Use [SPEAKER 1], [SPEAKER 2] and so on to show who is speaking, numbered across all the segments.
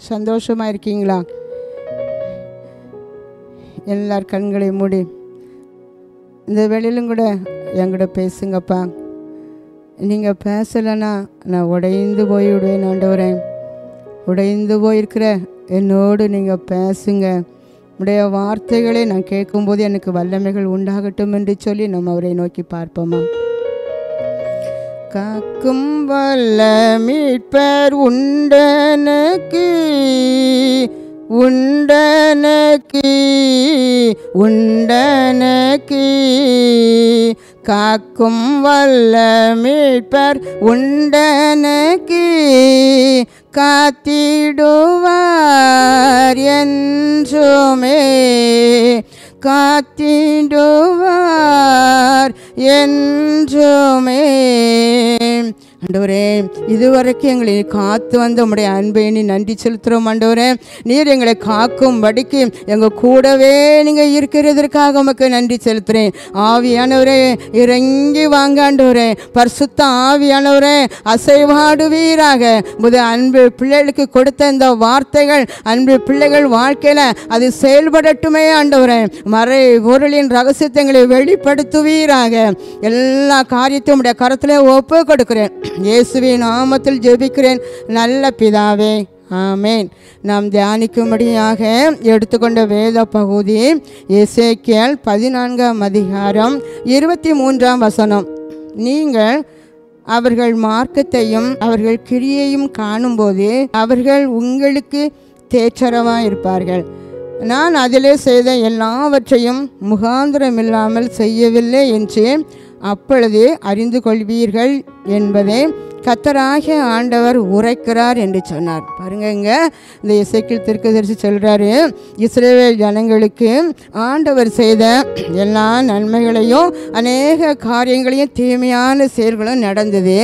[SPEAKER 1] சந்தோஷமாக இருக்கீங்களா எல்லார் கண்களை மூடி இந்த வேளையிலும் கூட என்கிட்ட பேசுங்கப்பா நீங்கள் பேசலைன்னா நான் உடைந்து போய் விடுவேன் ஆண்டவரே உடைந்து போயிருக்கிற என்னோடு நீங்கள் பேசுங்க உடைய வார்த்தைகளை நான் கேட்கும்போது எனக்கு வல்லமைகள் உண்டாகட்டும் என்று சொல்லி நம்ம அவரை நோக்கி பார்ப்போமா காக்கும் வல்ல மீட்பர் உண்டனக்கு உண்டனக்கு உண்டனக்கு காக்கும் வல்ல மீட்பர் உண்டனக்கு காத்திடுவார் என்றுமே காத்திடுவார் என்றுமே ஆண்டவரே இதுவரைக்கும் எங்களை காத்து வந்த உம்முடைய அன்பை நீ நன்றி செலுத்துகிறோம் ஆண்டவரே நீர் எங்களை காக்கும்படிக்கு எங்கள் கூடவே நீங்கள் இருக்கிறதற்காக உமக்கு நன்றி செலுத்துகிறேன் ஆவியானவரே இறங்கி வாங்க ஆண்டவரே பரிசுத்த ஆவியானவரே அசைவாடுவீராக முத அன்பு பிள்ளைகளுக்கு கொடுத்த இந்த வார்த்தைகள் அன்பு பிள்ளைகள் வாழ்க்கையில் அது செயல்படட்டுமே ஆண்டவரே மறை பொருளின் ரகசியத்தை வெளிப்படுத்துவீராக எல்லா காரியத்தையும் உடைய கரத்திலே ஒப்பு கொடுக்கிறேன் இயேசுவின் நாமத்தில் ஜெபிக்கிறேன் நல்ல பிதாவே ஆமேன் நாம் தியானிக்கும்படியாக எடுத்துக்கொண்ட வேத பகுதி எசேக்கியல் பதினான்காம் அதிகாரம் இருபத்தி மூன்றாம் வசனம் நீங்கள் அவர்கள் மார்க்கத்தையும் அவர்கள் கிரியையும் காணும்போது அவர்கள் உங்களுக்கு தேற்றரவாக இருப்பார்கள் நான் அதிலே செய்த எல்லாவற்றையும் முகாந்திரமில்லாமல் செய்யவில்லை என்று அப்பொழுது அறிந்து கொள்வீர்கள் என்பதை கத்தராகிய ஆண்டவர் உரைக்கிறார் என்று சொன்னார் பாருங்கங்க இந்த இசைக்கில் திருக்கதரிசி சொல்கிறாரு இஸ்ரேல் ஜனங்களுக்கு ஆண்டவர் செய்த எல்லா நன்மைகளையும் அநேக காரியங்களையும் தீமையான செயல்களும் நடந்தது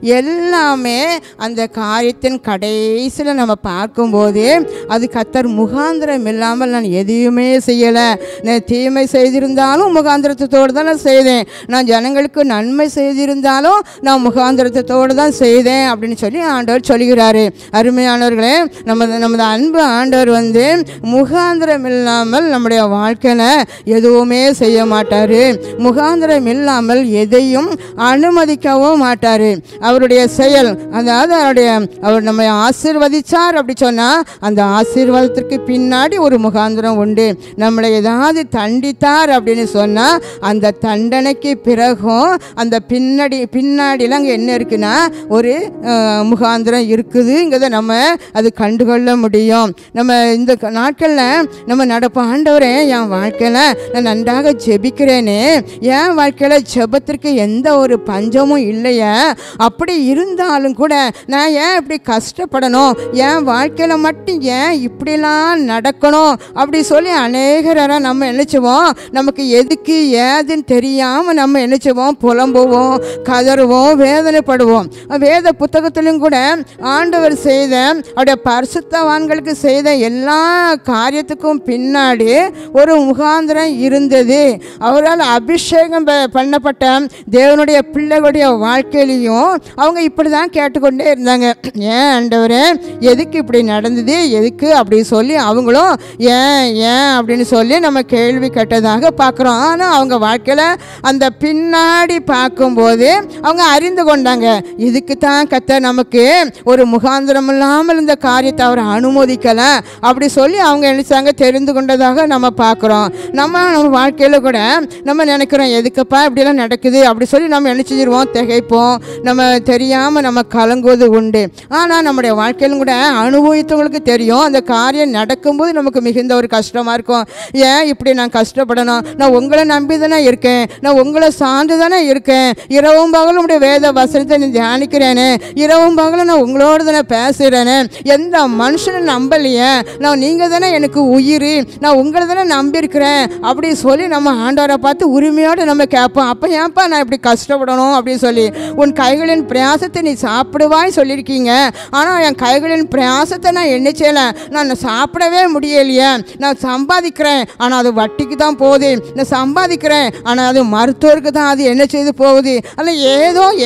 [SPEAKER 1] எல்லாமே அந்த காரியத்தின் கடைசியில் நம்ம பார்க்கும்போது அது கத்தர் முகாந்திரம் இல்லாமல் நான் எதையுமே செய்யலை நான் தீமை செய்திருந்தாலும் முகாந்திரத்தோடு தான் நான் செய்தேன் நான் ஜனங்களுக்கு நன்மை செய்திருந்தாலும் நான் முகாந்திரத்தோடு தான் செய்தேன் அப்படின்னு சொல்லி ஆண்டவர் சொல்கிறாரு அருமையானவர்களே நமது நமது அன்பு ஆண்டவர் வந்து முகாந்திரம் இல்லாமல் நம்முடைய வாழ்க்கையில் எதுவுமே செய்ய மாட்டார் முகாந்திரம் இல்லாமல் எதையும் அனுமதிக்கவும் மாட்டார் அவருடைய செயல் அதாவது அவருடைய அவர் நம்மை ஆசீர்வதிச்சார் அப்படி சொன்னால் அந்த ஆசீர்வாதத்திற்கு பின்னாடி ஒரு முகாந்திரம் உண்டு நம்மளை ஏதாவது தண்டித்தார் அப்படின்னு சொன்னால் அந்த தண்டனைக்கு பிறகும் அந்த பின்னாடி பின்னாடிலாம் அங்கே என்ன இருக்குன்னா ஒரு அஹ், முகாந்திரம் இருக்குதுங்கிறத நம்ம அது கண்டுகொள்ள முடியும் நம்ம இந்த க- நாட்களில் நம்ம நடப்ப ஆண்டவரே என் வாழ்க்கையில் நான் நன்றாக ஜெபிக்கிறேனே என் வாழ்க்கையில் ஜெபத்திற்கு எந்த ஒரு பஞ்சமும் இல்லையே அப்படி இருந்தாலும் கூட நான் ஏன் இப்படி கஷ்டப்படணும் என் வாழ்க்கையில் மட்டும் ஏன் இப்படிலாம் நடக்கணும் அப்படி சொல்லி அநேகரை நம்ம நினச்சிவோம் நமக்கு எதுக்கு ஏதுன்னு தெரியாமல் நம்ம நினச்சிவோம் புலம்புவோம் கதறுவோம் வேதனைப்படுவோம் வேத புத்தகத்திலும் கூட ஆண்டவர் செய்த அவருடைய பரிசுத்தவான்களுக்கு செய்த எல்லா காரியத்துக்கும் பின்னாடி ஒரு முகாந்திரம் இருந்தது அவரால் அபிஷேகம் ப- பண்ணப்பட்ட தேவனுடைய பிள்ளைகளுடைய வாழ்க்கையிலையும் அவங்க இப்படி தான் கேட்டுக்கொண்டே இருந்தாங்க ஏன் ஆண்டவரே எதுக்கு இப்படி நடந்தது எதுக்கு அப்படி சொல்லி அவங்களும் ஏன் ஏன் அப்படின்னு சொல்லி நம்ம கேள்வி கேட்டதாக பார்க்குறோம் ஆனால் அவங்க வாழ்க்கையில் அந்த பின்னாடி பார்க்கும்போது அவங்க அறிந்து கொண்டாங்க இதுக்கு தான் கத்த நமக்கு ஒரு முகாந்திரம் இல்லாமல் இந்த காரியத்தை அவர் அனுமதிக்கலை அப்படி சொல்லி அவங்க நினைச்சாங்க தெரிந்து கொண்டதாக நம்ம பார்க்குறோம் நம்ம நம்ம வாழ்க்கையில் கூட நம்ம நினைக்கிறோம் எதுக்குப்பா இப்படிலாம் நடக்குது அப்படி சொல்லி நம்ம நினச்சிடுவோம் திகைப்போம் நம்ம தெரியாமல் நம்ம கலங்குவது உண்டு ஆனால் நம்முடைய வாழ்க்கையிலும் கூட அனுபவித்தவங்களுக்கு தெரியும் அந்த காரியம் நடக்கும்போது நமக்கு மிகுந்த ஒரு கஷ்டமாக இருக்கும் ஏன் இப்படி நான் கஷ்டப்படணும் நான் உங்களை நம்பி தானே இருக்கேன் நான் உங்களை சார்ந்து தானே இருக்கேன் இரவும் பகலும் உடைய வேத வசனத்தை நீ தியானிக்கிறேனே இரவும் பகலும் நான் உங்களோட தானே பேசுகிறேனே எந்த மனுஷனை நம்பலையே நான் நீங்கள் தானே எனக்கு உயிர் நான் உங்களை தானே நம்பியிருக்கிறேன் அப்படி சொல்லி நம்ம ஆண்டவரை பார்த்து உரிமையோடு நம்ம கேட்போம் அப்போ ஏன்ப்பா நான் இப்படி கஷ்டப்படணும் அப்படின்னு சொல்லி உன் கைகளின் பிரயாசத்தை நீ சாப்பிடுவாய் சொல்லியிருக்கீங்க ஆனால் என் கைகளின் பிரயாசத்தை நான் என்ன செய்யலை நான் சாப்பிடவே முடியலையே நான் சம்பாதிக்கிறேன் ஆனால் அது வட்டிக்கு தான் போகுது நான் சம்பாதிக்கிறேன் ஆனால் அது மருத்துவருக்கு தான் அது என்ன செய்து போகுது அல்ல ஏதோ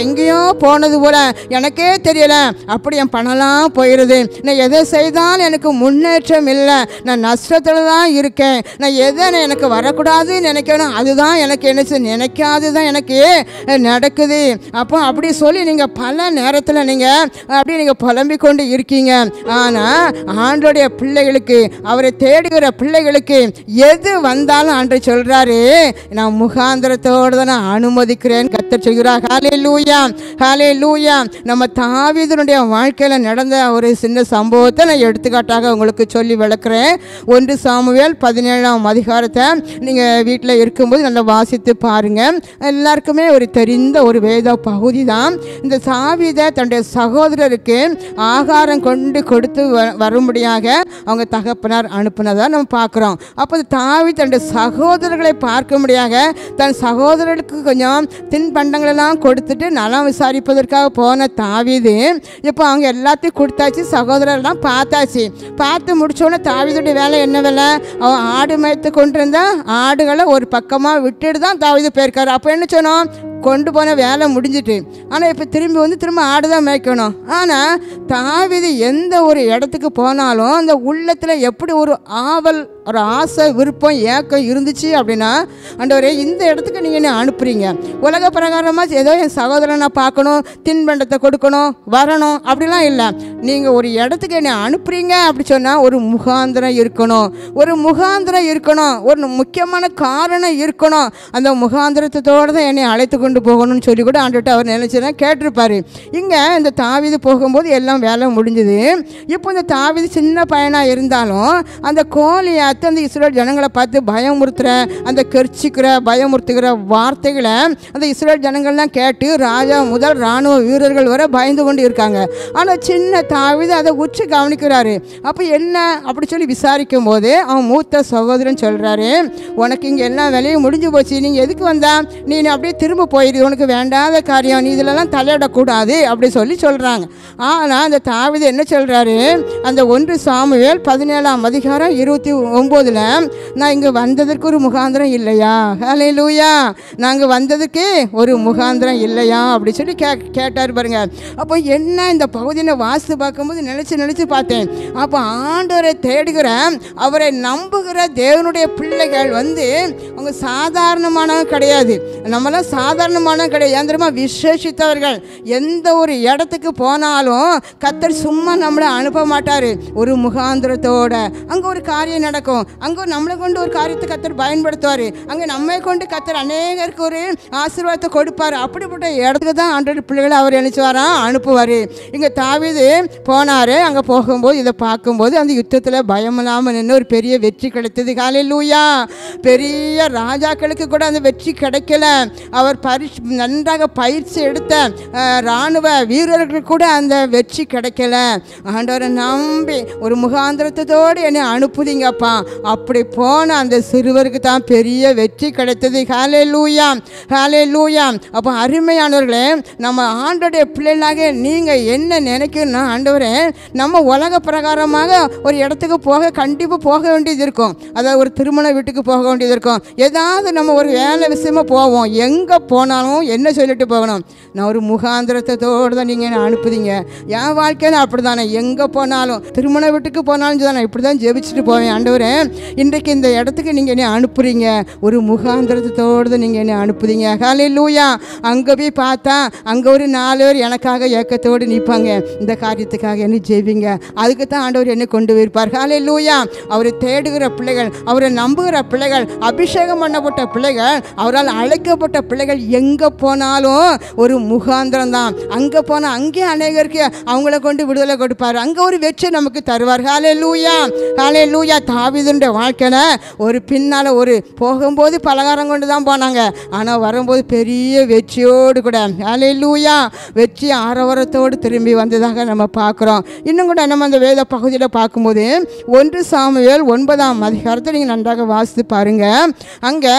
[SPEAKER 1] எங்கேயோ போனது போல எனக்கே தெரியல அப்படி என் பணம்லாம் போயிடுது நான் எதை செய்தாலும் எனக்கு முன்னேற்றம் இல்லை நான் நஷ்டத்தில் தான் இருக்கேன் நான் எதை நான் எனக்கு வரக்கூடாதுன்னு நினைக்கணும் அதுதான் எனக்கு என்ன செய்ய- நினைக்காது தான் எனக்கு நடக்குது அப்போ அப்படி சொல்லி நீங்கள் பல நேரத்தில் நீங்கள் அப்படி நீங்கள் புலம்பிக் கொண்டு இருக்கீங்க ஆனால் ஆண்டோடைய பிள்ளைகளுக்கு அவரை தேடுகிற பிள்ளைகளுக்கு எது வந்தாலும் ஆண்டு சொல்கிறாரு நான் முகாந்திரத்தோடு தான் நான் அனுமதிக்கிறேன் கத்தர் சொல்கிறார் ஹாலே லூயா ஹாலே லூயா நம்ம தாவீதனுடைய வாழ்க்கையில் நடந்த ஒரு சின்ன சம்பவத்தை நான் எடுத்துக்காட்டாக உங்களுக்கு சொல்லி விளக்குறேன் ஒன்று சாமுவேல் பதினேழாம் அதிகாரத்தை நீங்கள் வீட்டில் இருக்கும்போது நல்லா வாசித்து பாருங்கள் எல்லாருக்குமே ஒரு தெரிந்த ஒரு வேத பகுதி தான் இந்த சாவிதை தன்னுடைய சகோதரருக்கு ஆகாரம் கொண்டு கொடுத்து வ- வரும்படியாக அவங்க தகப்பனார் அனுப்புனதை நம்ம பார்க்குறோம் அப்போ இந்த தாவி தன்னுடைய சகோதரர்களை பார்க்கும்படியாக தன் சகோதரர்களுக்கு கொஞ்சம் தின்பண்டங்களெல்லாம் கொடுத்துட்டு நலம் விசாரிப்பதற்காக போன தாவிது இப்போ அவங்க எல்லாத்தையும் கொடுத்தாச்சு சகோதரர்லாம் பார்த்தாச்சு பார்த்து முடிச்சோடனே தாவிதுடைய வேலை என்ன வேலை அவன் ஆடு மேய்த்து கொண்டிருந்த ஆடுகளை ஒரு பக்கமாக விட்டுட்டு தான் தாவிது போயிருக்காரு அப்போ என்ன சொன்னோம் கொண்டு போன வேலை முடிஞ்சிட்டு ஆனால் இப்போ திரும்பி வந்து திரும்ப ஆடு தான் மேய்க்கணும் ஆனால் தாவிது எந்த ஒரு இடத்துக்கு போனாலும் அந்த உள்ளத்தில் எப்படி ஒரு ஆவல் ஒரு ஆசை விருப்பம் ஏக்கம் இருந்துச்சு அப்படின்னா ஆண்டவரே இந்த இடத்துக்கு நீங்கள் என்ன அனுப்புறீங்க உலக பிரகாரமாக ஏதோ என் சகோதரனை பார்க்கணும் தின்பண்டத்தை கொடுக்கணும் வரணும் அப்படிலாம் இல்லை நீங்கள் ஒரு இடத்துக்கு என்னை அனுப்புறீங்க அப்படி சொன்னால் ஒரு முகாந்திரம் இருக்கணும் ஒரு முகாந்திரம் இருக்கணும் ஒரு முக்கியமான காரணம் இருக்கணும் அந்த முகாந்திரத்தோடு தான் என்னை அழைத்து கொண்டு போகணும்னு சொல்லி கூட ஆண்டுகிட்ட அவர் நினச்சினா கேட்டிருப்பாரு இங்கே இந்த தாவிது போகும்போது எல்லாம் வேலை முடிஞ்சுது இப்போ இந்த தாவிது சின்ன பையனாக இருந்தாலும் அந்த கோலியாத்து அந்த இஸ்ரேல் ஜனங்களை பார்த்து பயமுறுத்துற அந்த கெர்ச்சிக்கிற பயமுறுத்துகிற வார்த்தைகளை அந்த இஸ்ரேல் ஜனங்கள்லாம் கேட்டு ராஜா முதல் இராணுவ வீரர்கள் வரை பயந்து கொண்டு இருக்காங்க ஆனால் சின்ன தாவிது அதை உச்சி கவனிக்கிறாரு அப்போ என்ன அப்படி சொல்லி விசாரிக்கும் போது அவன் மூத்த சகோதரன் சொல்கிறாரு உனக்கு இங்கே எல்லா வேலையும் முடிஞ்சு போச்சு நீங்கள் எதுக்கு வந்தா நீ அப்படியே திரும்ப போயிடு உனக்கு வேண்டாத காரியம் நீ இதிலலாம் தலையிடக்கூடாது அப்படி சொல்லி சொல்கிறாங்க ஆனால் அந்த தாவிது என்ன சொல்கிறாரு அந்த ஒன்று சாமுவேல் பதினேழாம் அதிகாரம் இருபத்தி ஒம்போதில் நான் இங்கே வந்ததற்கு ஒரு முகாந்திரம் இல்லையா ஹலே லூயா நாங்கள் வந்ததுக்கு ஒரு முகாந்திரம் இல்லையா அப்படி சொல்லி கே கேட்டார் பாருங்க அப்போ என்ன இந்த பகுதியை வாசித்து பார்க்கும்போது நினச்சி நினச்சி பார்த்தேன் அப்போ ஆண்டவரை தேடுகிற அவரை நம்புகிற தேவனுடைய பிள்ளைகள் வந்து அவங்க சாதாரணமானவங்க கிடையாது நம்மளாம் சாதாரணமான கிடையாது ஏன் தெரியுமா விசேஷித்தவர்கள் எந்த ஒரு இடத்துக்கு போனாலும் கத்தர் சும்மா நம்மளை அனுப்ப மாட்டார் ஒரு முகாந்திரத்தோட அங்கே ஒரு காரியம் நடக்கும் அங்கே நம்மளை கொண்டு ஒரு காரியத்தை கத்தர் பயன்படுத்துவார் அங்கே நம்மை கொண்டு கத்தர் அநேகருக்கு ஒரு ஆசீர்வாதத்தை கொடுப்பார் அப்படிப்பட்ட இடத்துக்கு தான் ஆண்டோட பிள்ளைகளை அவர் நினைச்சுவாரா அனுப்புவார் இங்கே தாவிது போனார் அங்கே போகும்போது இதை பார்க்கும்போது அந்த யுத்தத்தில் பயம் இல்லாமல் நின்று ஒரு பெரிய வெற்றி கிடைத்தது காலையில் லூயா பெரிய ராஜாக்களுக்கு கூட அந்த வெற்றி கிடைக்கல அவர் பரிசு நன்றாக பயிற்சி எடுத்த அஹ், இராணுவ வீரர்களுக்கு கூட அந்த வெற்றி கிடைக்கல ஆண்டவரை நம்பி ஒரு முகாந்திரத்தோடு என்னை அனுப்புதீங்கப்பா அப்படி போன அந்த சிறுவருக்கு தான் பெரிய வெற்றி கிடைத்தது ஹாலே லூயா ஹாலே லூயா அப்போ அருமையானவர்களே நம்ம ஆண்டோடைய பிள்ளைகளாக நீங்கள் என்ன நினைக்கணும்னா ஆண்டவரே நம்ம உலக பிரகாரமாக ஒரு இடத்துக்கு போக கண்டிப்பாக போக வேண்டியது இருக்கும் அதாவது ஒரு திருமண வீட்டுக்கு போக வேண்டியது இருக்கும் ஏதாவது நம்ம ஒரு வேலை விஷயமா போவோம் எங்கே போனாலும் என்ன சொல்லிட்டு போகணும் நான் ஒரு முகாந்திரத்தோடு தான் நீங்கள் என்ன அனுப்புதீங்க என் வாழ்க்கையில் அப்படி தானே எங்கே போனாலும் திருமண வீட்டுக்கு போனாலும் சரி, நான் இப்படி தான் ஜெபிச்சுட்டு போவேன் ஆண்டவரே இன்றைக்கு இந்த இடத்துக்கு நீங்கள் என்னை அனுப்புறீங்க ஒரு முகாந்திரத்தோடு தான் நீங்கள் என்னை அனுப்புறீங்க காலை லூயா அங்கே போய் பார்த்தா அங்கே ஒரு நாலு பேர் எனக்காக ஏக்கத்தோடு நிற்பாங்க இந்த காரியத்துக்காக என்ன ஜெபிங்க அதுக்கு தான் ஆண்டவர் என்னை கொண்டு போயிருப்பார் காலை லூயா அவரை தேடுகிற பிள்ளைகள் அவரை நம்புகிற பிள்ளைகள் அபிஷேகம் பண்ணப்பட்ட பிள்ளைகள் அவரால் அழைக்கப்பட்ட பிள்ளைகள் எங்கே போனாலும் ஒரு முகாந்திரம் தான் அங்கே போனால் அங்கேயே அநேகருக்கு அவங்கள கொண்டு விடுதலை கொடுப்பார் அங்கே ஒரு வெற்றி நமக்கு தருவார் ஹாலே லூயா ஹாலே லூயா தாவிதுன்ற வாழ்க்கையில் ஒரு பின்னால் ஒரு போகும்போது பலகாரம் கொண்டு தான் போனாங்க ஆனால் வரும்போது பெரிய வெற்றியோடு கூட ஹாலே லூயா வெற்றி ஆரவாரத்தோடு திரும்பி வந்ததாக நம்ம பார்க்குறோம் இன்னும் கூட நம்ம அந்த வேத பகுதியில் பார்க்கும்போது ஒன்று சாமுவேல் ஒன்பதாம் அதிகாரத்தை நீங்கள் நன்றாக வாசித்து பாருங்கள் அங்கே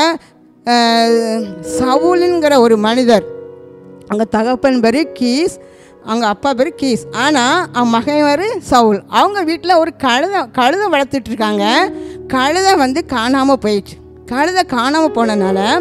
[SPEAKER 1] சவுலுங்கிற ஒரு மனிதர் அங்கே தகப்பன் பேர் கீஸ் அவங்க அப்பா பேர் கீஸ் ஆனால் அவன் மகன் பேர் சவுல் அவங்க வீட்டில் ஒரு கழுதை கழுதை வளர்த்துட்டு இருக்காங்க கழுதை வந்து காணாமல் போயிடுச்சு கழுதை காணாமல் போனனால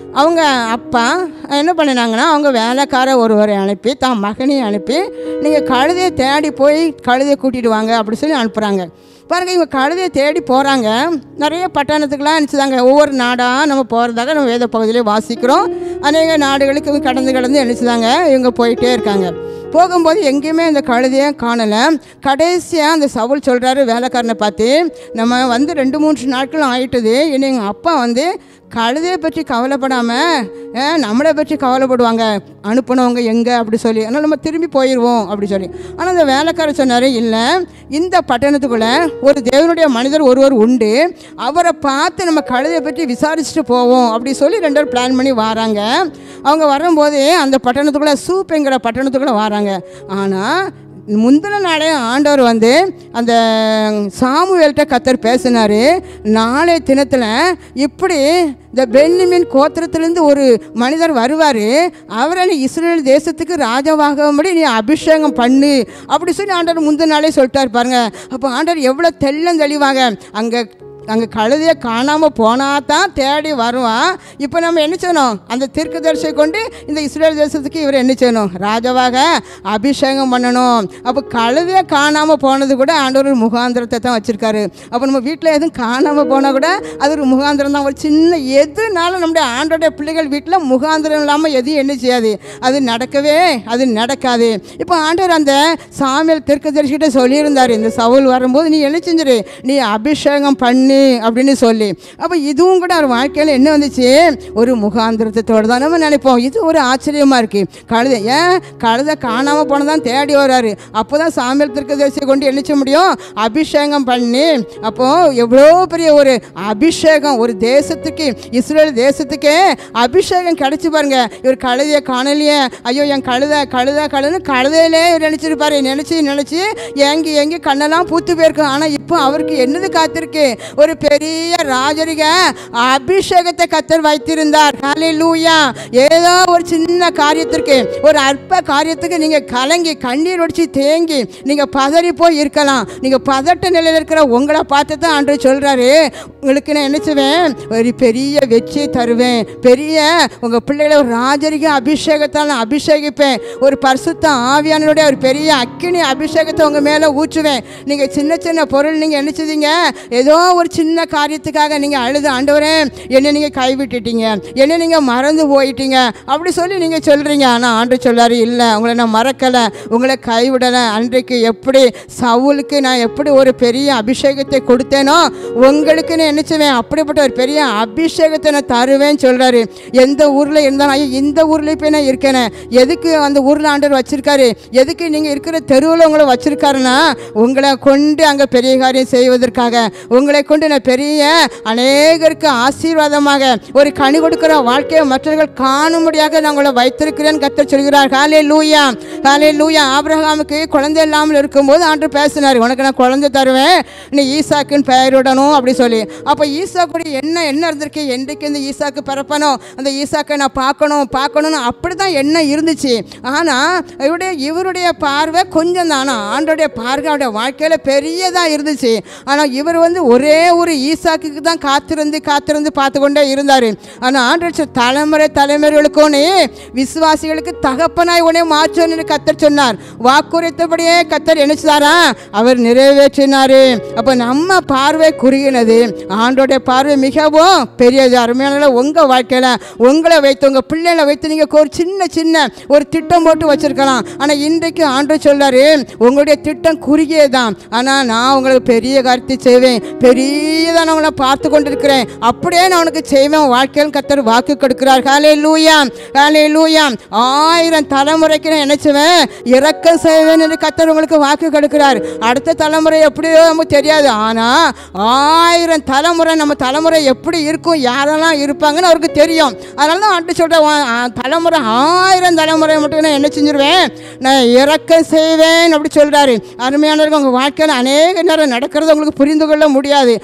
[SPEAKER 1] அவங்க அப்பா என்ன பண்ணினாங்கன்னா அவங்க வேலைக்கார ஒருவரை அனுப்பி தான் மகனையும் அனுப்பி நீங்கள் கழுதையை தேடி போய் கழுதையை கூட்டிட்டு வாங்க அப்படி சொல்லி அனுப்புகிறாங்க பாருங்க இவங்க கழுதையை தேடி போகிறாங்க நிறைய பட்டணத்துக்கெலாம் நினச்சிதாங்க ஒவ்வொரு நாடாக நம்ம போகிறதாக நம்ம வேத பகுதியிலே வாசிக்கிறோம் அநேக நாடுகளுக்கு இவங்க கடந்து கடந்து நினச்சிதாங்க இவங்க போயிட்டே இருக்காங்க போகும்போது எங்கேயுமே அந்த கழுதையை காணலை கடைசியாக அந்த சவுல் சொல்கிறாரு வேலைக்காரனை பார்த்து நம்ம வந்து ரெண்டு மூன்று நாட்கள் ஆயிட்டுது இனி எங்கள் அப்பா வந்து கழுதையை பற்றி கவலைப்படாமல் நம்மளை பற்றி கவலைப்படுவாங்க அனுப்பினவங்க எங்கே அப்படி சொல்லி அதனால் நம்ம திரும்பி போயிடுவோம் அப்படி சொல்லி ஆனால் அந்த வேலைக்காரர் சொன்னார் இல்லை இந்த பட்டணத்துக்குள்ளே ஒரு தேவனுடைய மனிதர் ஒருவர் உண்டு அவரை பார்த்து நம்ம கழுதையை பற்றி விசாரிச்சுட்டு போவோம் அப்படி சொல்லி ரெண்டு பேரும் பிளான் பண்ணி வராங்க அவங்க வரும்போது அந்த பட்டணத்துக்குள்ளே சூப்புங்கிற பட்டணத்துக்குள்ளே வராங்க ஆனால் முந்தின நாளே ஆண்டவர் வந்து அந்த சாமுவேல்கிட்ட கத்தர் பேசினார் நாளைய தினத்தில் இப்படி இந்த பென்னிமின் கோத்திரத்திலேருந்து ஒரு மனிதர் வருவார் அவரை நீ இஸ்ரேல் தேசத்துக்கு ராஜாவாகும்படி நீ அபிஷேகம் பண்ணு அப்படி சொல்லி ஆண்டவர் முந்தின நாளே சொல்லிட்டார் பாருங்க அப்போ ஆண்டவர் எவ்வளோ தெள்ளம் தெளிவாங்க அங்கே அங்கே கழுதையை காணாமல் போனால் தான் தேடி வருவான் இப்போ நம்ம என்ன செய்யணும் அந்த தீர்க்கதரிசியை கொண்டு இந்த இஸ்ரேல் தேசத்துக்கு இவர் என்ன செய்யணும் ராஜாவாக அபிஷேகம் பண்ணணும் அப்போ கழுதையை காணாமல் போனது கூட ஆண்டவர் ஒரு முகாந்திரத்தை தான் வச்சுருக்காரு அப்போ நம்ம வீட்டில் எதுவும் காணாமல் போனால் கூட அது ஒரு முகாந்திரம் தான் ஒரு சின்ன எதுனாலும் நம்முடைய ஆண்டோடைய பிள்ளைகள் வீட்டில் முகாந்திரம் இல்லாமல் எதையும் என்ன செய்யாது அது நடக்கவே அது நடக்காது இப்போ ஆண்டவர் அந்த சாமியல் தீர்க்கதரிசிகிட்ட சொல்லியிருந்தார் இந்த சவுல் வரும்போது நீ என்ன செஞ்சிரு நீ அபிஷேகம் பண்ணு அப்படின்னு சொல்லி அப்போ இதுவும் கூட அவர் வாழ்க்கையில் என்ன வந்துச்சு ஒரு முகாந்திரத்தோடு தான் நம்ம நினைப்போம் இது ஒரு ஆச்சரியமாக இருக்குது கழுதை ஏன் கழுதை காணாமல் போனதான் தேடி வர்றாரு அப்போ தான் சாமியல் தீர்க்கதரிசியை கொண்டு என்ன செய்ய முடியும் அபிஷேகம் பண்ணி அப்போது எவ்வளோ பெரிய ஒரு அபிஷேகம் ஒரு தேசத்துக்கு இஸ்ரேல் தேசத்துக்கே அபிஷேகம் கிடைச்சி பாருங்க இவர் கழுதையை காணலையே ஐயோ என் கழுதை கழுதை கழுதுன்னு கழுதையிலே இவர் நினச்சிருப்பாரு நினச்சி நினச்சி ஏங்கி ஏங்கி கண்ணெல்லாம் பூத்து போயிருக்கும் ஆனால் இப்போ அவருக்கு என்னது காத்திருக்கு ஒரு பெரிய ராஜரிக அபிஷேகத்தை கத்தர் வைத்திருந்தார் ஹalleluya ஏதோ ஒரு சின்ன காரியத்திற்கு ஒரு அற்ப காரியத்துக்கு நீங்கள் கலங்கி கண்ணீர் வடிச்சு தேங்கி நீங்கள் பதறி போய் இருக்கலாம் நீங்கள் பதட்ட நிலையில் இருக்கிற உங்களை பார்த்து தான் ஆண்டு சொல்கிறாரு உங்களுக்கு நான் என்ன செய்வேன் ஒரு பெரிய வெற்றி தருவேன் பெரிய உங்கள் பிள்ளைகளை ஒரு ராஜரிக அபிஷேகத்தால் நான் அபிஷேகிப்பேன் ஒரு பரிசுத்த ஆவியானுடைய ஒரு பெரிய அக்கினி அபிஷேகத்தை உங்கள் மேலே ஊற்றுவேன் நீங்கள் சின்ன சின்ன பொருள் நீங்கள் என்ன செய்தீங்க ஏதோ ஒரு சின்ன காரியத்துக்காக நீங்கள் அழுது ஆண்டவரே என்னை நீங்கள் கைவிட்டுட்டீங்க என்னை நீங்கள் மறந்து போயிட்டீங்க அப்படி சொல்லி நீங்கள் சொல்கிறீங்க ஆனால் ஆண்டு சொல்லாரு இல்லை உங்களை நான் மறக்கலை உங்களை கைவிடலை அன்றைக்கு எப்படி சவுலுக்கு நான் எப்படி ஒரு பெரிய அபிஷேகத்தை கொடுத்தேனோ உங்களுக்கு நான் என்ன செய்வேன் அப்படிப்பட்ட ஒரு பெரிய அபிஷேகத்தை நான் தருவேன்னு சொல்கிறாரு எந்த ஊரில் இருந்தாலும் ஐயோ இந்த ஊரில் போய் நான் இருக்கேனே எதுக்கு அந்த ஊரில் ஆண்டவர் வச்சிருக்காரு எதுக்கு நீங்கள் இருக்கிற தெருவில் உங்களை வச்சிருக்காருன்னா உங்களை கொண்டு அங்கே பெரிய காரியம் செய்வதற்காக உங்களை கொண்டு நான் பெரிய அநேகருக்கு ஆசீர்வாதமாக ஒரு கனி கொடுக்கிற வாழ்க்கையை மற்றவர்கள் காணும்படியாக நான் உங்களை வைத்திருக்கிறேன் கத்தர் சொல்கிறார் ஹாலே லூயா ஹாலே லூயா ஆபிரகாமுக்கு குழந்தை இல்லாமல் இருக்கும்போது ஆண்டு பேசினார் உனக்கு நான் குழந்தை தருவேன் நீ ஈசாக்குன்னு பெயரிடணும் அப்படி சொல்லி அப்போ ஈசாக்குடி என்ன என்ன இருந்திருக்கு என்றைக்கு இந்த ஈசாக்கு பிறப்பனோ அந்த ஈசாக்கை நான் பார்க்கணும் பார்க்கணும்னு அப்படி தான் என்ன இருந்துச்சு ஆனால் இவருடைய இவருடைய பார்வை கொஞ்சம் தான் ஆனால் ஆண்டோடைய பார்வை அவருடைய வாழ்க்கையில் பெரியதாக இருந்துச்சு ஆனால் இவர் வந்து ஒரே ஒரு ஈசாக்குக்கு தான் காத்திருந்து காத்திருந்து பார்த்து கொண்டே இருந்தார் ஆனால் ஆண்டு தலைமுறை தலைமுறைகளுக்கும் நீ விசுவாசிகளுக்கு தகப்பனாய் உடனே மாற்றோன்னு கத்தர் சொன்னார் வாக்குரைத்தபடியே கத்தர் நினைச்சாரா அவர் நிறைவேற்றினாரு அப்போ நம்ம பார்வை குறுகினது ஆண்டோடைய பார்வை மிகவும் பெரியது அருமையான உங்கள் வாழ்க்கையில் உங்களை வைத்து உங்கள் பிள்ளைகளை வைத்து நீங்கள் ஒரு சின்ன சின்ன ஒரு திட்டம் போட்டு வச்சிருக்கலாம் ஆனால் இன்றைக்கு ஆண்டு சொல்றாரு உங்களுடைய திட்டம் குறுகியது தான் ஆனால் நான் உங்களுக்கு பெரிய காரியத்தை செய்வேன் பெரியதாக நான் உங்களை பார்த்து கொண்டிருக்கிறேன் அப்படியே நான் உனக்கு செய்வேன் உன் வாழ்க்கையில் கத்தர் வாக்கு கொடுக்கிறார் காலே லூயா காலே லூயா ஆயிரம் தலைமுறைக்கு நான் நினைச்சுவேன் இறக்கம் செய்வேன் என்று கத்தர் உங்களுக்கு வாக்கு கொடுக்கிறார் அடுத்த தலைமுறை எப்படியோ நமக்கு தெரியாது ஆனால் ஆயிரம் தலைமுறை நம்ம தலைமுறை எப்படி இருக்கும் யாரெல்லாம் இருப்பாங்கன்னு அவருக்கு தெரியும் அதனால தான் ஆண்டு சொல்கிறேன் தலைமுறை ஆயிரம் தலைமுறை மட்டும் நான் என்ன செஞ்சிருவேன் நான் இறக்கம் செய்வேன் அப்படி சொல்கிறாரு அருமையானவர்கள் உங்கள் வாழ்க்கையில் அநேக நேரம் நடக்கிறது உங்களுக்கு புரிந்து கொள்ள முடியாது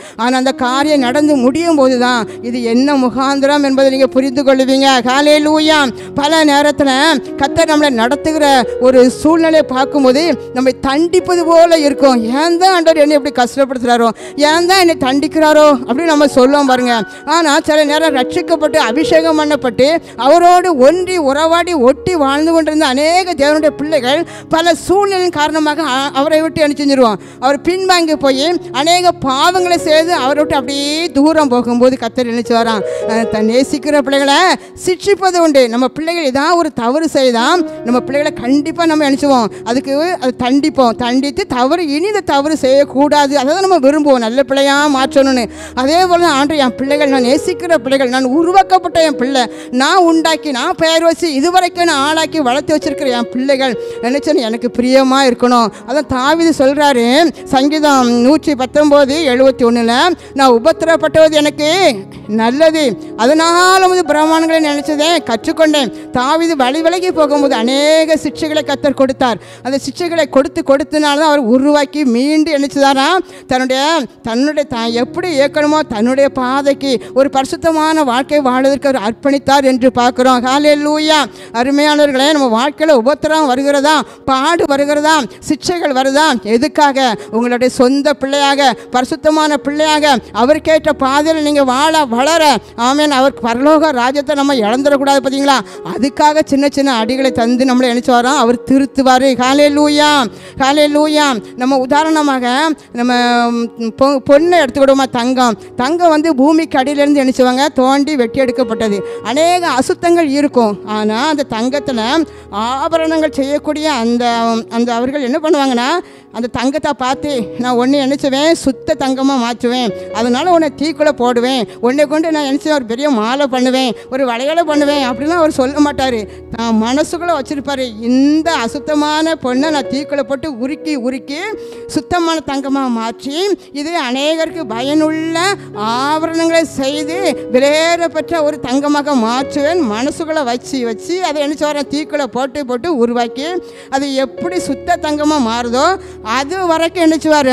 [SPEAKER 1] ஆனால் அந்த காரியம் நடந்து முடியும் போது தான் இது என்ன முகாந்திரம் என்பதை நீங்கள் புரிந்து கொள்வீங்க காலே லூயா பல நேரத்தில் கத்தர் நம்மளை நடத்துகிற ஒரு சூழ்நிலையை பார்க்கும்போது நம்மை தண்டிப்பது போல இருக்கும் ஏன் தான் ஆண்டவர் என்னை எப்படி கஷ்டப்படுத்துகிறாரோ ஏன் தான் என்னை தண்டிக்கிறாரோ அப்படின்னு நம்ம சொல்லுவோம் பாருங்க ஆனால் சில நேரம் ரட்சிக்கப்பட்டு அபிஷேகம் பண்ணப்பட்டு அவரோடு ஒன்றி உறவாடி ஒட்டி வாழ்ந்து கொண்டிருந்த அநேக தேவனுடைய பிள்ளைகள் பல சூழ்நிலையின் காரணமாக அ- அவரை விட்டு என்ன செஞ்சிருவோம் அவர் பின்வாங்கி போய் அநேக பாவங்களை செய்து அவரை விட்டு அப்படியே தூரம் போகும்போது கத்தர் நினைச்சு வரான் அஹ் தன் நேசிக்கிற பிள்ளைகளை சிக்ஷிப்பது உண்டு நம்ம பிள்ளைகள் ஏதாவது ஒரு தவறு செய்தால் நம்ம பிள்ளைகளை கண்டிப்பாக நம்ம நினச்சிவோம் அதுக்கு அது தண்டிப்போம் தண்டித்து தவறு இனி இந்த தவறு செய்யக்கூடாது அதை தான் நம்ம விரும்புவோம் நல்ல பிள்ளையாக மாற்றணும்னு அதே போல் தான் ஆண்டு என் பிள்ளைகள் நான் நேசிக்கிற பிள்ளைகள் நான் உருவாக்கப்பட்ட என் பிள்ளை நான் உண்டாக்கி நான் பெயர் வச்சு இதுவரைக்கும் நான் ஆளாக்கி வளர்த்து வச்சிருக்கிற என் பிள்ளைகள் நினைச்சேன் எனக்கு பிரியமாக இருக்கணும் அதான் தாவிது சொல்கிறாரு சங்கீதம் நூற்றி பத்தொம்போது எழுபத்தி ஒன்றில் நான் உபத்திரப்பட்டது எனக்கு நல்லது அதனால் வந்து பிரமாணங்களை நினைச்சதே கற்றுக்கொண்டேன் தாவிது வழி விலகி போகும்போது அநேக சிக்ஷைகளை கத்தர் கொடுத்தார் அந்த சிக்ஷைகளை கொடுத்து கொடுத்தனால தான் அவர் உருவாக்கி மீண்டு நினைச்சதாரா தன்னுடைய தன்னுடைய தான் எப்படி இயக்கணுமோ தன்னுடைய பாதைக்கு ஒரு பரிசுத்தமான வாழ்க்கை வாழ்வதற்கு அவர் அர்ப்பணித்தார் என்று பார்க்குறோம் ஹாலே லூயா அருமையானவர்களே நம்ம வாழ்க்கையில் உபத்திரம் வருகிறதா பாடு வருகிறதா சிக்ஷைகள் வருதா எதுக்காக உங்களுடைய சொந்த பிள்ளையாக பரிசுத்தமான பிள்ளையாக அவருக்கேற்ற பாதையில் நீங்கள் வாழ வளர ஆமேன் அவர் பரலோக ராஜ்யத்தை நம்ம இழந்துடக்கூடாது பார்த்தீங்களா அதுக்காக சின்ன சின்ன அடிகளை தந்து நம்மளை நினைச்சு வரோம் அவர் திருத்துவார் காலே லூயா காலே லூயா நம்ம உதாரணமாக நம்ம ம், பொ- பொண்ணை எடுத்துக்கிடுவோமா தங்கம் தங்கம் வந்து பூமிக்கு அடியிலேருந்து நினைச்சுவாங்க தோண்டி வெட்டி எடுக்கப்பட்டது அநேக அசுத்தங்கள் இருக்கும் ஆனால் அந்த தங்கத்தில் ஆபரணங்கள் செய்யக்கூடிய அந்த அந்த அவர்கள் என்ன பண்ணுவாங்கன்னா அந்த தங்கத்தை பார்த்து நான் ஒன்று நினச்சுவேன் சுத்த தங்கமாக மாற்றுவேன் அதனால உன்னை தீக்குள்ளே போடுவேன் உன்னை கொண்டு நான் நினச்சேன் ஒரு பெரிய மாலை பண்ணுவேன் ஒரு வளையலை பண்ணுவேன் அப்படிலாம் அவர் சொல்ல மாட்டார் நான் மனசுக்குள்ளே வச்சுருப்பாரு இந்த அசுத்தமான பொண்ணை நான் தீக்குள்ளே போட்டு உருக்கி உருக்கி சுத்தமான தங்கமாக மாற்றி இது அநேகருக்கு பயனுள்ள ஆபரணங்களை செய்து விலையேறப்பெற்ற ஒரு தங்கமாக மாற்றுவேன் மனசுக்குள்ளே வச்சு வச்சு அதை என்ன சொல்கிறேன் தீக்குள்ளே போட்டு போட்டு உருவாக்கி அது எப்படி சுத்த தங்கமாக மாறுதோ அது வரைக்கும் என்னச்சுவார்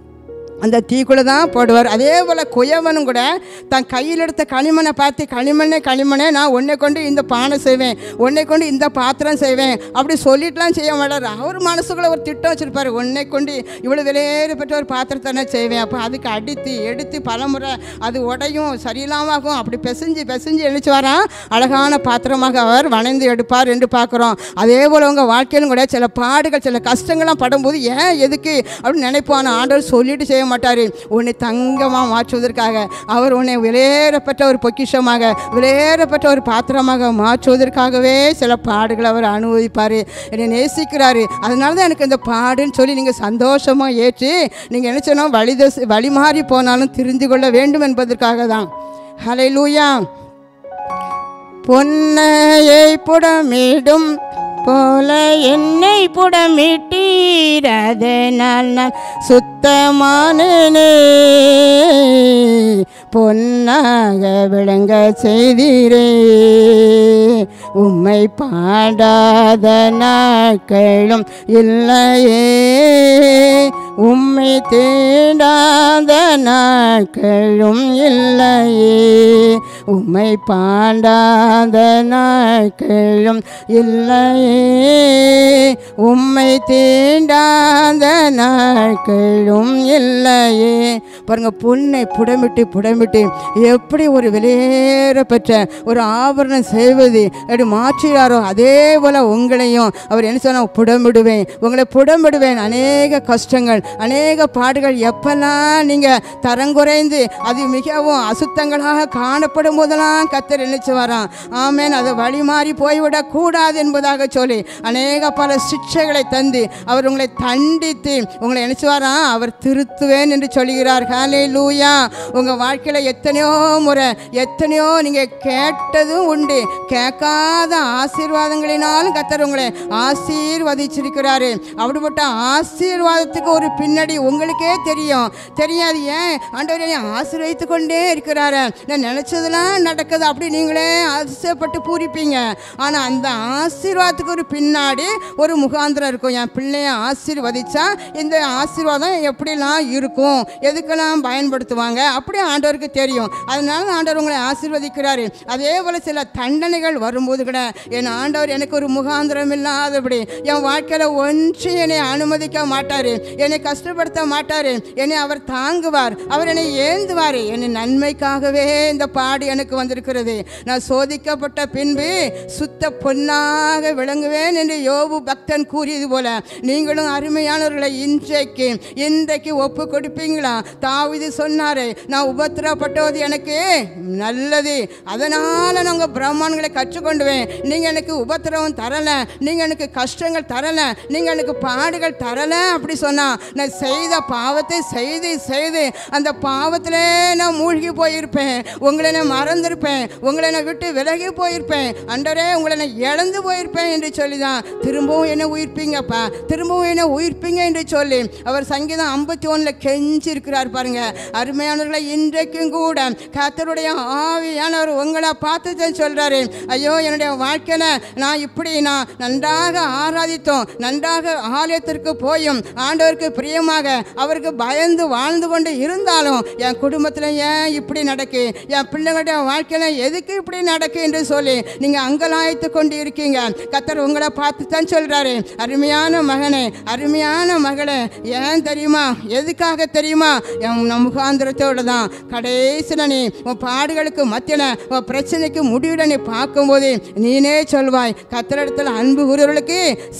[SPEAKER 1] அந்த தீக்குள்ளே தான் போடுவார் அதே போல் குயவனும் கூட தன் கையில் எடுத்த களிமண்ணை பார்த்து களிமண்ணே களிமண்ணே நான் உன்னை கொண்டு இந்த பானை செய்வேன் உன்னை கொண்டு இந்த பாத்திரம் செய்வேன் அப்படி சொல்லிட்டுலாம் செய்ய மாட்டார் அவர் மனசுக்குள்ளே ஒரு திட்டம் வச்சுருப்பார் உன்னை கொண்டு இவ்வளோ விலையேறப்பட்ட ஒரு பாத்திரத்தை நான் செய்வேன் அப்போ அதுக்கு அடித்து எடுத்து பலமுறை அது உடையும் சரியில்லாம ஆகும் அப்படி பிசைஞ்சு பிசைஞ்சு எழுச்சி வரான் அழகான பாத்திரமாக அவர் வணைந்து எடுப்பார் என்று பார்க்குறோம் அதே போல் உங்கள் வாழ்க்கையிலும் கூட சில பாடுகள் சில கஷ்டங்கள்லாம் படும்போது ஏன் எதுக்கு அப்படின்னு நினைப்பான ஆண்டவர் சொல்லிட்டு செய்ய மாட்டார் உன்னை தங்கமாக மாற்றுவதற்காக அவர் உன்னை விலையேறப்பட்ட ஒரு பொக்கிஷமாக விலையேறப்பட்ட ஒரு பாத்திரமாக மாற்றுவதற்காகவே சில பாடுகளை அவர் அனுபவிப்பார் என்னை நேசிக்கிறாரு அதனால தான் எனக்கு இந்த பாடுன்னு சொல்லி நீங்கள் சந்தோஷமாக ஏற்று நீங்கள் என்ன சொன்னோம் வழி தச- வழி மாறி போனாலும் தெரிந்து கொள்ள வேண்டும் என்பதற்காக தான் ஹலை லூயா பொன்னையை புடமிடும் போல என்னை புடமிட்டீர் அதனால் நான் சுத்தமானேனே பொன்னாக விளங்க செய்தீரே உம்மை பாடாத நாட்களும் இல்லையே உம்மை தேடாத நாட்களும் இல்லையே உம்மை பாடாத நாட்களும் இல்லையே உம்மை தீண்டாத நாட்களும் இல்லையே பாருங்க பொண்ணை புடமிட்டு புடமிட்டு எப்படி ஒரு வெளியேற பெற்ற ஒரு ஆபரணம் செய்வது அப்படி மாற்றினாரோ அதே போல் உங்களையும் அவர் என்ன சொன்ன புடமிடுவேன் உங்களை புடமிடுவேன் அநேக கஷ்டங்கள் அநேக பாடுகள் எப்பெல்லாம் நீங்கள் தரங்குறைந்து அது மிகவும் அசுத்தங்களாக காணப்படும் போதெல்லாம் கத்தர் நினைச்சு வரான் ஆமேன் அதை வழி மாறி போய்விடக் கூடாது என்பதாக சொல்லி அநேக பல சிக்ஷைகளை தந்து அவர் உங்களை தண்டித்து உங்களை நினைச்சு வரான் அவர் திருத்துவேன் என்று சொல்கிறார் ஹாலே லூயா உங்கள் வாழ்க்கையில் எத்தனையோ முறை எத்தனையோ நீங்கள் கேட்டதும் உண்டு கேட்காத ஆசீர்வாதங்களினாலும் கத்தர் உங்களை ஆசீர்வதிச்சிருக்கிறாரு அப்படிப்பட்ட ஆசீர்வாதத்துக்கு ஒரு பின்னாடி உங்களுக்கே தெரியும் தெரியாது ஏன் ஆண்டவர் என்னை ஆசீர்வதித்து கொண்டே இருக்கிறாரு நான் நினச்சதெல்லாம் நடக்குது அப்படி நீங்களே அதிசயப்பட்டு பூரிப்பீங்க ஆனால் அந்த ஆசீர்வாதத்துக்கு ஒரு பின்னாடி ஒரு முக முகாந்திரம் இருக்கும் என் பிள்ளைய ஆசீர்வதிச்சா இந்த ஆசீர்வாதம் எப்படிலாம் இருக்கும் எதுக்கெல்லாம் பயன்படுத்துவாங்க அப்படி ஆண்டவருக்கு தெரியும் அதனால ஆண்டவர் உங்களை ஆசீர்வதிக்கிறாரு அதே போல் சில தண்டனைகள் வரும்போது கூட என் ஆண்டவர் எனக்கு ஒரு முகாந்திரம் இல்லாதபடி என் வாழ்க்கையில் ஒன்றும் என்னை அனுமதிக்க மாட்டார் என்னை கஷ்டப்படுத்த மாட்டார் என்னை அவர் தாங்குவார் அவர் என்னை ஏந்துவார் என்னை நன்மைக்காகவே இந்த பாடு எனக்கு வந்திருக்கிறது நான் சோதிக்கப்பட்ட பின்பு சுத்த பொன்னாக விளங்குவேன் என்று யோபு பக்தன் கூறியது போல நீங்களும் அருமையானவர்களை இன்றைக்கு இன்றைக்கு ஒப்பு கொடுப்பீங்களா தாவிது சொன்னாரே நான் உபத்திரப்பட்டது எனக்கு நல்லது அதனால் நான் உங்கள் பிரம்மான்களை கற்றுக்கொண்டுவேன் நீங்கள் எனக்கு உபத்திரவம் தரலை நீங்கள் எனக்கு கஷ்டங்கள் தரலை நீங்கள் எனக்கு பாடுகள் தரலை அப்படி சொன்னா நான் செய்த பாவத்தை செய்து செய்து அந்த பாவத்திலே நான் மூழ்கி போயிருப்பேன் உங்களை நான் மறந்திருப்பேன் உங்களை நான் விட்டு விலகி போயிருப்பேன் அண்டரே உங்களை நான் இழந்து போயிருப்பேன் என்று சொல்லி தான் திரும்பவும் என்ன உயிர்ப்பீங்கப்பா திரும்பவும் என்ன உயிர்ப்பீங்க என்று சொல்லி அவர் சங்கீதம் ஐம்பத்தி ஒன்றில் கெஞ்சி இருக்கிறார் பாருங்க அருமையானவர்களை இன்றைக்கும் கூட கர்த்தருடைய ஆவியானவர் உங்களை பார்த்து தான் சொல்றாரு ஐயோ என்னுடைய வாழ்க்கையில நான் இப்படி நான் நன்றாக ஆராதித்தோம் நன்றாக ஆலயத்திற்கு போயும் ஆண்டவருக்கு பிரியமாக அவருக்கு பயந்து வாழ்ந்து கொண்டு இருந்தாலும் என் குடும்பத்தில் ஏன் இப்படி நடக்கு என் பிள்ளைங்களுடைய வாழ்க்கையில எதுக்கு இப்படி நடக்கு என்று சொல்லி நீங்க அங்கலாய்த்து கொண்டு இருக்கீங்க கத்தர் உங்களை பார்த்து தான் சொல்றாரு அருமையான மகனே அருமையான மகளே ஏன் தெரியுமா எதுக்காக தெரியுமா என் நம் முகாந்திரத்தோட தான் கடைசியில் நீ உன் பாடுகளுக்கு மத்தியில் உன் பிரச்சனைக்கு முடிவிட நீ பார்க்கும்போது நீனே சொல்வாய் கத்திரிடத்தில் அன்பு கூறுவர்களுக்கு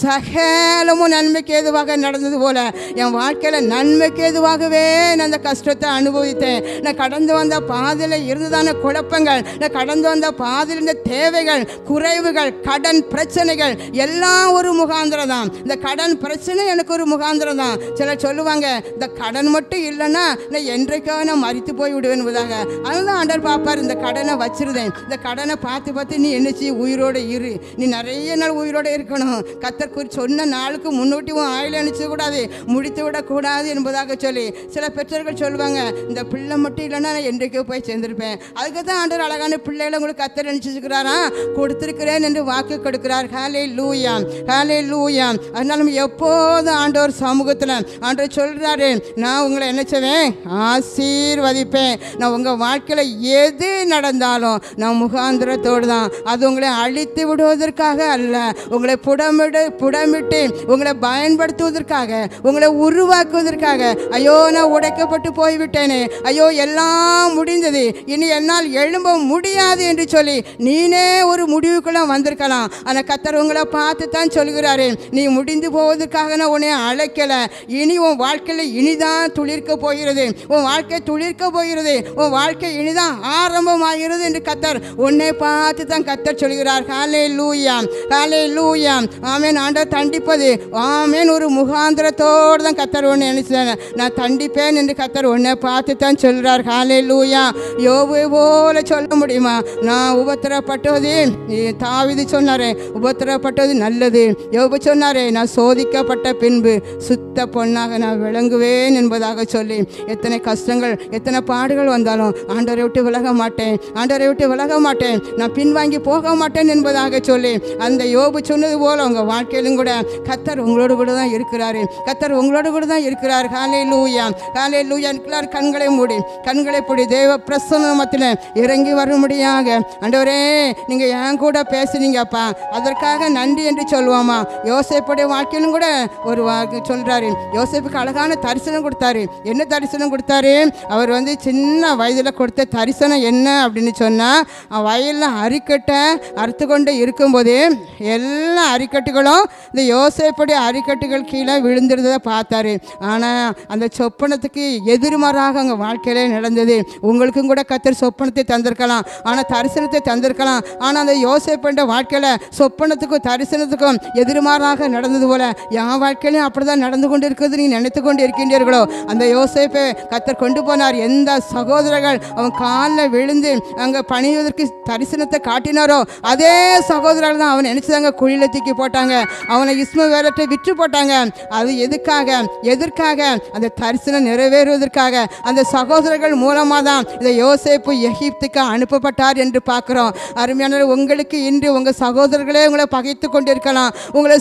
[SPEAKER 1] சகலமும் நன்மைக்கு ஏதுவாக நடந்தது போல என் வாழ்க்கையில் நன்மைக்கு ஏதுவாகவே நான் அந்த கஷ்டத்தை அனுபவித்தேன் நான் கடந்து வந்த பாதையில் இருந்ததான குழப்பங்கள் நான் கடந்து வந்த பாதையில் இருந்த தேவைகள் குறைவுகள் கடன் பிரச்சனைகள் எல்லாம் ஒரு முகாந்திரம் தான் இந்த கடன் பிரச்சனை எனக்கு ஒரு முகாந்திரம் தான் சிலர் சொல்லுவாங்க இந்த கடன் மட்டும் இல்லைன்னா நான் என்றைக்கோ நான் மறித்து போய் விடுவேன் என்பதாக அதுதான் ஆண்டர் பார்ப்பார் இந்த கடனை வச்சிருந்தேன் இந்த கடனை பார்த்து பார்த்து நீ என்னச்சு உயிரோடு இரு நீ நிறைய நாள் உயிரோடு இருக்கணும் கத்தர் குறி சொன்ன நாளுக்கு முன்னூட்டி உன் ஆயில் அணிச்சு கூடாது முடித்து விடக்கூடாது என்பதாக சொல்லி சில பெற்றோர்கள் சொல்லுவாங்க இந்த பிள்ளை மட்டும் இல்லைன்னா நான் என்றைக்கோ போய் சேர்ந்திருப்பேன் அதுக்கு தான் ஆண்டவர் அழகான பிள்ளைகளை உங்களுக்கு கத்தர் அனுப்பிச்சிருக்கிறாரா கொடுத்திருக்கிறேன் என்று வாக்கு கொடுக்கிறார் ஹாலே லூயா ஹாலே லூயா அதனால நம்ம எப்போதும் ஆண்டவர் சமூகத்தில் ஆண்டவர் சொல்கிறாரு நான் உங்களை என்ன செய்வேன் ஆசீர்வதிப்பேன் நான் உங்கள் வாழ்க்கையில் எது நடந்தாலும் நான் முகாந்திரத்தோடு தான் அது உங்களை அழித்து விடுவதற்காக அல்ல உங்களை புடமிடு புடமிட்டு உங்களை பயன்படுத்துவதற்காக உங்களை உருவாக்குவதற்காக ஐயோ நான் உடைக்கப்பட்டு போய்விட்டேனே ஐயோ எல்லாம் முடிந்தது இனி என்னால் எழும்ப முடியாது என்று சொல்லி நீனே ஒரு முடிவுக்குள்ள வந்திருக்கலாம் ஆனால் கத்தர் உங்களை பார்த்து தான் சொல்கிறாரு நீ முடிந்து போவதற்காக நான் உன்னை அழைக்கல இனி உன் வாழ்க்கையில் இனிதான் துளிர்க்க போகிறது உன் வாழ்க்கை துளிர்க்க போகிறது உன் வாழ்க்கை இனிதான் ஆரம்பமாகிறது என்று கத்தர் உன்னை பார்த்து தான் கத்தர் சொல்கிறார் ஹாலே லூயாம் ஹாலே லூயாம் ஆமேன் ஆண்டவர் தண்டிப்பது ஆமேன் ஒரு முகாந்திரத்தோடு தான் கத்தர் ஒன்று நினைச்சேன் நான் தண்டிப்பேன் என்று கத்தர் உன்னை பார்த்து தான் சொல்கிறார் ஹாலே லூயா யோபு போல சொல்ல முடியுமா நான் உபத்திரப்பட்டது தாவிது சொன்னாரே உபத்திரப்பட்டது நல்லது யோபு சொன்னாரே நான் சோதிக்கப்பட்ட பின்பு சுத்த பொண்ணாக நான் விளங்குவேன் என்பதாக சொல்லி எத்தனை கஷ்டங்கள் எத்தனை பாடுகள் வந்தாலும் ஆண்டவரை விட்டு விலக மாட்டேன் ஆண்டவரை விட்டு விலக மாட்டேன் நான் பின்வாங்கி போக மாட்டேன் என்பதாக சொல்லி அந்த யோபு சொன்னது போல உங்கள் வாழ்க்கையிலும் கூட கத்தர் உங்களோடு கூட தான் இருக்கிறாரு கத்தர் உங்களோடு கூட தான் இருக்கிறார் காலை லூயா காலை லூயா இருக்கிறார் கண்களை மூடி கண்களை மூடி தேவ பிரசன்னமத்தில் இறங்கி வரும்படியாக ஆண்டவரே நீங்கள் என் கூட பேசுனீங்கப்பா அதற்காக நன்றி என்று சொல்லுவோமா யோசேப்புடைய வாழ்க்கையிலும் கூட ஒரு வாக்கு சொல்கிறாரு யோசேப்புக்கு அழகான தரிசனம் கொடுத்தாரு என்ன தரிசனம் கொடுத்தாரு அவர் வந்து சின்ன வயதில் கொடுத்த தரிசனம் என்ன அப்படின்னு சொன்னால் வயலில் அரிக்கட்டை அறுத்து கொண்டு இருக்கும்போது எல்லா அரிக்கட்டுகளும் இந்த யோசேப்புடைய அரிக்கட்டுகள் கீழே விழுந்துருந்ததை பார்த்தாரு ஆனால் அந்த சொப்பனத்துக்கு எதிர்மாறாக அங்கே வாழ்க்கையிலே நடந்தது உங்களுக்கும் கூட கத்தர் சொப்பனத்தை தந்திருக்கலாம் ஆனால் தரிசனத்தை தந்திருக்கலாம் ஆனால் அந்த யோசேப்புன்ற வாழ்க்கையில் சொப்பனத்துக்கும் தரிசனத்துக்கும் எதிர்மாறாக நடந்தது போல என் வாழ்க்கையிலையும் அப்படி தான் நடந்து கொண்டு இருக்கிறது நீ நினைத்து கொண்டு இருக்கின்றீர்களோ அந்த யோசேப்பை கத்தர் கொண்டு போனார் எந்த சகோதரர்கள் அவன் காலில் விழுந்து அங்கே பணிவதற்கு தரிசனத்தை காட்டினாரோ அதே சகோதரர்கள் தான் அவன் நினைச்சதாங்க குழியில தூக்கி போட்டாங்க அவனை இஸ்ம வேலத்தை விற்று போட்டாங்க அது எதுக்காக எதற்காக அந்த தரிசனம் நிறைவேறுவதற்காக அந்த சகோதரர்கள் மூலமாக தான் இந்த யோசேப்பு எகிப்துக்கு அனுப்பப்பட்டார் என்று பார்க்குறோம் அருமையான உங்களுக்கு இன்று உங்கள் சகோதரர்களே உங்களை பகைத்து கொண்டிருக்கலாம் உங்களை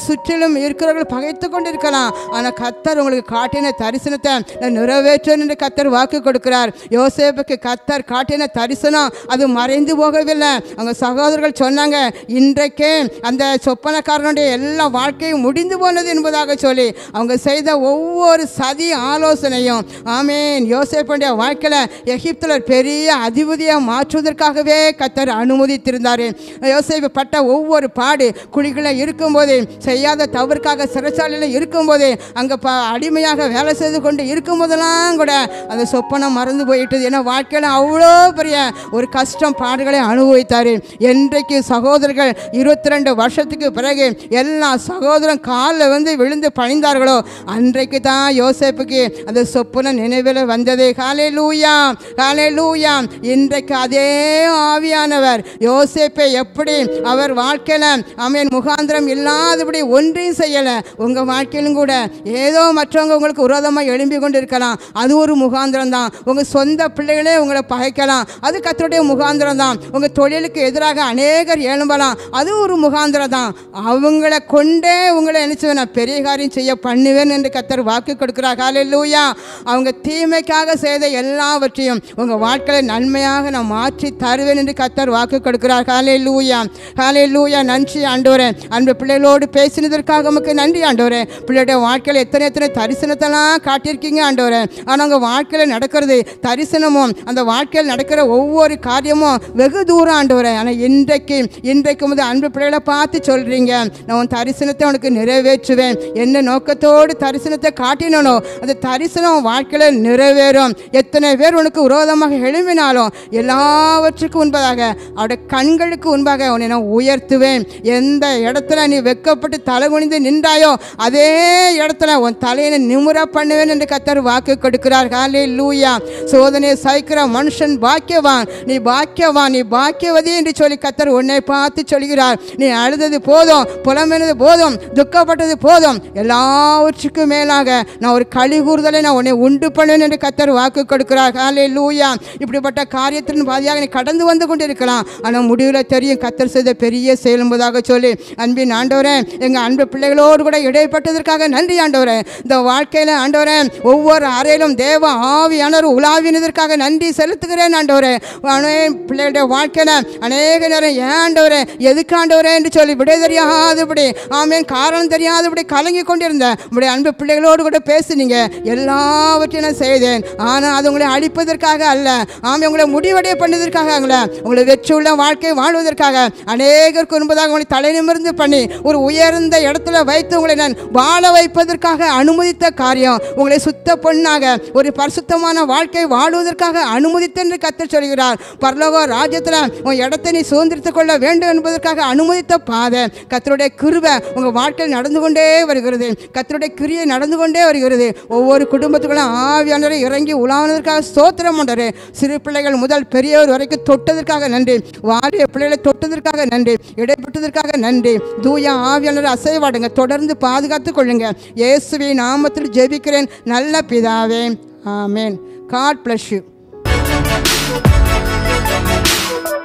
[SPEAKER 1] சுற்றிலும் இருக்கிறவர்கள் பகைத்து கொண்டிருக்கலாம் ஆனால் கத்தர் உங்களுக்கு காட்டின தரிசனத்தை நான் நிறைவேற்றேன் என்று கத்தர் வாக்கு கொடுக்கிறார் யோசேப்புக்கு கத்தர் காட்டின தரிசனம் அது மறைந்து போகவில்லை அவங்க சகோதரர்கள் சொன்னாங்க இன்றைக்கே அந்த சொப்பனக்காரனுடைய எல்லா வாழ்க்கையும் முடிந்து போனது என்பதாக சொல்லி அவங்க செய்த ஒவ்வொரு சதி ஆலோசனையும் ஆமேன் யோசேப்புடைய வாழ்க்கையில் எகிப்தில் ஒரு பெரிய அதிபதியாக மாற்றுவதற்காகவே கத்தர் அனுமதித்திருந்தார் யோசேப்பு பட்ட ஒவ்வொரு பாடு குழிகளில் இருக்கும்போது செய்யாத தவறுக்காக சிறைச்சாலையில் இருக்கும்போது அங்கே ப அடிமையாக வேலை செய்து கொண்டு இருக்கும்போதெல்லாம் கூட அந்த சொப்பனம் மறந்து போயிட்டது ஏன்னா வாழ்க்கையில் அவ்வளோ பெரிய ஒரு கஷ்டம் பாடுகளை அனுபவித்தார் என்றைக்கு சகோதரர்கள் இருபத்தி ரெண்டு வருஷத்துக்கு பிறகு எல்லா சகோதரன் காலில் வந்து விழுந்து பணிந்தார்களோ அன்றைக்கு தான் யோசேப்புக்கு அந்த சொப்பன நினைவில் வந்தது காலை லூயா காலை லூயா இன்றைக்கு அதே ஆவியானவர் யோசேப்பை எப்படி அவர் வாழ்க்கையில் அவன் முகாந்திரம் இல்லாதபடி ஒன்றையும் செய்யலை உங்கள் வாழ்க்கையிலும் கூட ஏதோ மற்றவங்க உங்களுக்கு விரோதமாக எழும்பி கொண்டு இருக்கலாம் அது ஒரு முகாந்திரம் தான் உங்கள் சொந்த பிள்ளைகளே உங்களை பகைக்கலாம் அது கத்தருடைய முகாந்திரம் தான் உங்கள் தொழிலுக்கு எதிராக அநேகர் எழும்பலாம் அது ஒரு முகாந்திரம் தான் அவங்கள கொண்டே உங்களை நினைச்சு நான் பெரிய காரியம் செய்ய பண்ணுவேன் என்று கத்தர் வாக்கு கொடுக்கிறார் ஹalleluya அவங்க தீமைக்காக செய்த எல்லாவற்றையும் உங்கள் வாழ்க்கையில் நன்மையாக நான் மாற்றி தருவேன் என்று கத்தர் வாக்கு கொடுக்கிறார் ஹalleluya ஹalleluya நன்றி ஆண்டவரே அன்பு பிள்ளைகளோடு பேசினதற்காக உமக்கு நன்றி ஆண்டவரே பிள்ளையோட வாழ்க்கையில் எத்தனை எத்தனை தரிசனத்தெல்லாம் காட்டியிருக்கீங்க ஆண்டவரே ஆனால் உங்கள் வாழ்க்கையில் நடக்கிறது தரிசனமும் அந்த வாழ்க்கையில் நடக்கிற ஒவ்வொரு காரியமும் வெகு தூரம் ஆண்டவரே ஆனால் இன்றைக்கு இன்றைக்கு முதல் அன்பு பிள்ளைகளை பார்த்து சொல்கிறீங்க நான் உன் தரிசனத்தை உனக்கு நிறைவேற்றுவேன் என்ன நோக்கத்தோடு தரிசனத்தை காட்டினனோ அந்த தரிசனம் உன் வாழ்க்கையில் நிறைவேறும் எத்தனை பேர் உனக்கு விரோதமாக எழும்பினாலும் எல்லாவற்றுக்கும் முன்பதாக அவருடைய கண்களுக்கு முன்பாக உன்னை நான் உயர்த்துவேன் எந்த இடத்துல நீ வெக்கப்பட்டு தலை குனிந்து நின்றாயோ அதே இடத்துல உன் தலையை நிமுற பண்ணுவேன் என்று கத்தர் வாக்கு கொடுக்கிறார் ஹாலே லூயா சோதனையை சகிக்கிற மனுஷன் பாக்கியவான் நீ பாக்கியவான் நீ பாக்கியவதி என்று சொல்லி கத்தர் உன்னை பார்த்து சொல்கிறார் நீ அழுதது போதும் புலம்பினது போதும் துக்கப்பட்டது போதும் எல்லாவற்றுக்கும் மேலாக நான் ஒரு களி கூறுதலை நான் உன்னை உண்டு பண்ணுவேன் என்று கத்தர் வாக்கு கொடுக்கிறார் ஹாலே லூயா இப்படிப்பட்ட காரியத்தின் பாதியாக நீ கடந்து வந்து கொண்டிருக்கலாம் ஆனால் முடிவில் தெரியும் கத்தர் செய்த பெரிய செயல் என்பதாக சொல்லி அன்பின் ஆண்டவரே எங்கள் அன்பு பிள்ளைகளோடு கூட இடைப்பட்டதற்காக நன்றி ஆண்டவரே இந்த வாழ்க்கையில் ஆண்டவரே ஒவ்வொரு அறையிலும் தேவ ஆவியானவர் உலாவினதற்காக நன்றி செலுத்துகிறேன் ஆண்டவரே ஆண்டவரே, பிள்ளைகளுடைய வாழ்க்கையில் அநேக நேரம் ஏன் ஆண்டவரே எதுக்கு ஆண்டவரே என்று சொல்லி விடை தெரியாதபடி ஆமேன் காரணம் தெரியாதபடி கலங்கி கொண்டிருந்தேன் உங்களுடைய அன்பு பிள்ளைகளோடு கூட பேசுனீங்க எல்லாவற்றையும் நான் செய்தேன் ஆனால் அது உங்களை அழிப்பதற்காக அல்ல ஆமே உங்களை முடிவடைய பண்ணதற்காக அல்ல உங்களை வெற்றி உள்ள வாழ்க்கை வாழ்வதற்காக அநேகருக்கு முன்பதாக உங்களை தலை நிமிர்ந்து பண்ணி ஒரு உயர்ந்த இடத்துல வைத்து உங்களை நான் வாழ வைப்பதற்காக அனுமதித்த காரியம் உங்களை சுத்த பொண்ணாக ஒரு பரிசுத்தமான வாழ்க்கை வாழ்வதற்காக அனுமதித்து என்று கத்தர் சொல்கிறார் பரலோக ராஜ்யத்தில் உன் இடத்தை நீ சுதந்திரித்துக் கொள்ள வேண்டும் என்பதற்காக அனுமதித்த பாதை கத்தருடைய கிருபை உங்கள் வாழ்க்கையில் நடந்து கொண்டே வருகிறது கத்தருடைய கிரியை நடந்து கொண்டே வருகிறது ஒவ்வொரு குடும்பத்துக்குள்ளும் ஆவியானவரை இறங்கி உலாவனதற்காக ஸ்தோத்திரம் பண்ணுறாரு சிறு பிள்ளைகள் முதல் பெரியவர் வரைக்கும் தொட்டதற்காக நன்றி வாரிய பிள்ளைகளை தொட்டதற்காக நன்றி இடைப்பட்டதற்காக நன்றி தூய ஆவியானவர் அசைவாடுங்க தொடர்ந்து பாதுகாத்துக் கொள்ளுங்க இயேசுவை நாமத்தில் ஜெபிக்கிறேன் நல்ல பிதாவே ஆமென் காட் bless you